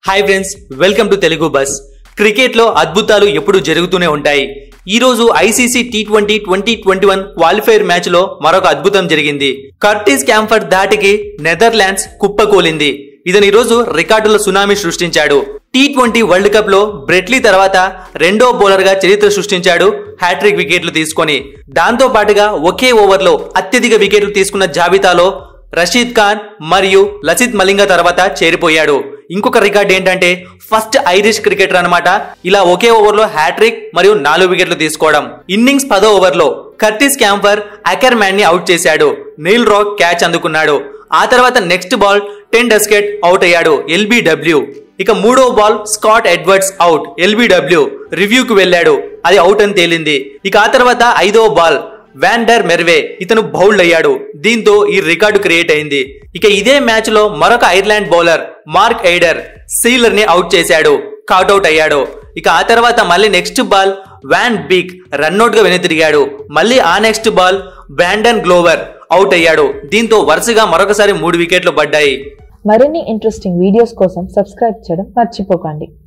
hi friends welcome to Telugu Buzz క్రికెట్లో అద్భుతాలు ఎప్పుడు జరుగుతూనే ఉంటాయి ఈ రోజు ICC T twenty twenty twenty one qualifier match లో మరొక అద్భుతం జరిగింది కర్టిస్ క్యాంఫర్ దాటికి నెదర్లాండ్స్ కుప్పకూలింది ఇతను ఈ రోజు రికార్డుల సునామీ సృష్టించాడు టీ ట్వంటీ వరల్డ్ కప్ లో బ్రెట్లీ తర్వాత రెండో బౌలర్ గా చరిత్ర సృష్టించాడు హ్యాట్రిక్ వికెట్లు తీసుకొని దాంతో పాటుగా ఒకే ఓవర్ లో అత్యధిక వికెట్లు తీసుకున్న జాబితాలో రషీద్ ఖాన్ మరియు లసిత్ మలింగ తర్వాత చేరిపోయాడు ఇంకొక రికార్డ్ ఏంటంటే ఫస్ట్ ఐరిష్ క్రికెటర్ అన్నమాట ఇలా ఒకే ఓవర్ లో హ్యాట్రిక్ మరియు నాలుగు వికెట్లు తీసుకోవడం ఇన్నింగ్స్ పదో ఓవర్ లో కర్టిస్ క్యాంపర్ అకర్ మ్యాన్ ని అవుట్ చేశాడు నీల్ రాక్ క్యాచ్ అందుకున్నాడు ఆ తర్వాత next ball Ten Doeschate out అయ్యాడు ఎల్బిడబ్ల్యూ ఇక మూడో ball Scott Edwards out LBW రివ్యూకి వెళ్ళాడు అది అవుట్ అని తేలింది ఇక ఆ తర్వాత ఐదో బాల్ వ్యాండర్ మెర్వే ఇతను బౌల్డ్ అయ్యాడు దీంతో ఈ రికార్డు క్రియేట్ అయింది ఇక ఇదే మ్యాచ్ లో మరొక Ireland bowler Mark Adair Seelaar ని అవుట్ చేశాడు అవుట్ అయ్యాడు ఇక ఆ తర్వాత మళ్ళీ next ball Van Beek run out గా వెనుతిరిగాడు మళ్ళీ ఆ next ball Brandon Glover out అయ్యాడు దీంతో వరుసగా మరొకసారి మూడు వికెట్లు పడ్డాయి మరిన్ని ఇంట్రెస్టింగ్ వీడియోస్ కోసం సబ్స్క్రైబ్ చేయడం మర్చిపోకండి